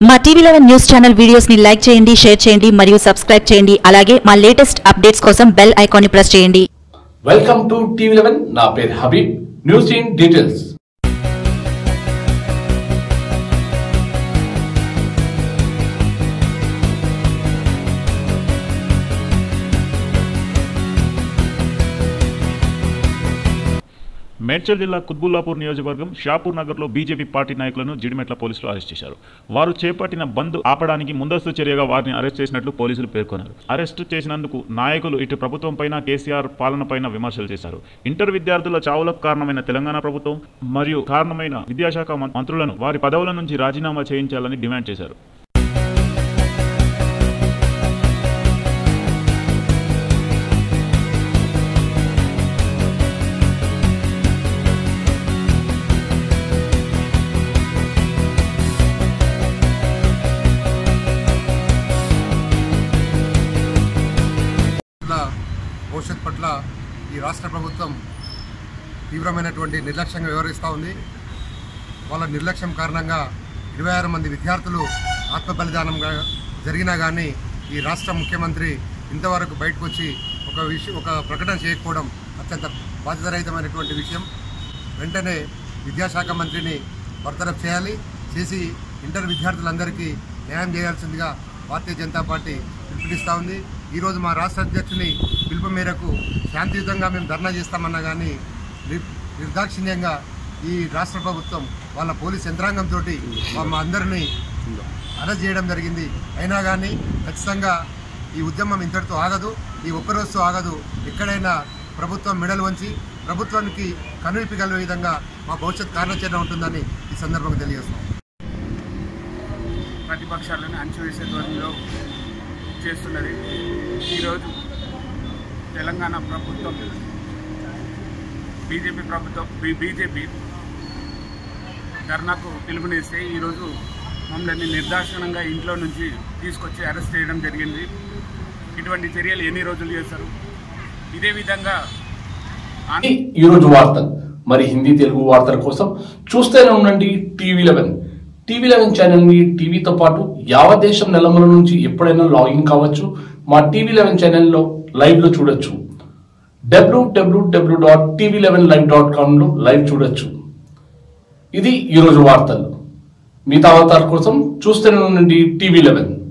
మా TV eleven news channel videos ని like చేయండి షేర్ చేయండి మరియు సబ్స్క్రైబ్ చేయండి అలాగే మా లేటెస్ట్ అప్డేట్స్ కోసం బెల్ ఐకాన్ ని ప్రెస్ చేయండి వెల్కమ్ టు టీవీ లెవెన్ నా పేరు Habib news in details Medchal జిల్లా కుత్బుల్లాపూర్ నియోజకవర్గం షాపూర్ నగర్లో బీజేపీ పార్టీ నాయకులను జిడిమెట్ల పోలీసులు అరెస్ట్ చేశారు వారు చేపట్టిన బంద్ ఆపడానికి ముందస్తు చర్యగా వారిని అరెస్ట్ చేసినట్లు పోలీసులు పేర్కొన్నారు అరెస్ట్ చేసినందుకు నాయకులు ఇటు ప్రభుత్వంపైన కేసీఆర్ పాలనపైన విమర్శలు చేశారు ఇంటర్ విద్యార్థుల చావులకు కారణమైన తెలంగాణ ప్రభుత్వం మరియు కారణమైన విద్యాశాఖ మం- మంత్రులను వారి పదవుల నుంచి రాజీనామా చేయించాలని డిమాండ్ చేశారు ల భవిష్యత్ పట్ల ఈ రాష్ట్ర ప్రభుత్వం తీవ్రమైనటువంటి నిర్లక్ష్యంగా వ్యవహరిస్తూ ఉంది వాళ్ళ నిర్లక్ష్యం కారణంగా ఇరవై ఆరు మంది విద్యార్థులు ఆత్మ బలిదానంగా జరిగినా కానీ ఈ రాష్ట్ర ముఖ్యమంత్రి ఇంతవరకు బయటకు వచ్చి ఒక విషయం ఒక ప్రకటన చేయకపోవడం అత్యంత బాధ్యతారహితమైనటువంటి విషయం వెంటనే విద్యాశాఖ మంత్రిని బర్తరఫ్ చేయాలి చేసి ఇంటర్ విద్యార్థులందరికీ న్యాయం చేయాల్సిందిగా భారతీయ జనతా పార్టీ పిలుపునిస్తూ ఉంది ఈరోజు మా రాష్ట్ర అధ్యక్షుని పిలుపు మేరకు శాంతియుతంగా మేము ధర్నా చేస్తామన్నా కానీ నిర్- నిర్దాక్షిణ్యంగా ఈ రాష్ట్ర ప్రభుత్వం వాళ్ళ పోలీస్ యంత్రాంగంతో మా అందరినీ అరెస్ట్ చేయడం జరిగింది అయినా కానీ ఖచ్చితంగా ఈ ఉద్యమం ఇంతటితో ఆగదు ఈ ఒక్కరోజుతో ఆగదు ఎక్కడైనా ప్రభుత్వం మెడలు వంచి ప్రభుత్వానికి కనువిప్పి కలిగే విధంగా మా భవిష్యత్ కార్యాచరణ ఉంటుందని ఈ సందర్భంగా తెలియజేస్తాం ప్రతిపక్షాలను అణచివేసే ధోరణిలో చేస్తున్నది ఈరోజు తెలంగాణ ప్రభుత్వం బీజేపీ ప్రభుత్వం బీ- బీజేపీ ధర్నాకు పిలుపునిస్తే ఈరోజు మమ్మల్ని నిర్దాక్షిణంగా ఇంట్లో నుంచి తీసుకొచ్చి అరెస్ట్ చేయడం జరిగింది ఇటువంటి చర్యలు ఎన్ని రోజులు చేస్తారు ఇదే విధంగా ఆంధ్ర ఈ రోజు వార్తలు మరి హిందీ తెలుగు వార్తల కోసం చూస్తూనే ఉండండి TV eleven TV eleven channel ని టీవీతో పాటు యావత్ దేశం నెలమల నుంచి ఎప్పుడైనా లాగిన్ కావచ్చు మా టీవీ లెవెన్ ఛానల్లో లైవ్ లో చూడొచ్చు W W W dot TV eleven live dot com లో లైవ్ చూడొచ్చు ఇది ఈరోజు వార్తలు మిగతా వార్తల కోసం చూస్తూనే ఉండండి టీవీ లెవెన్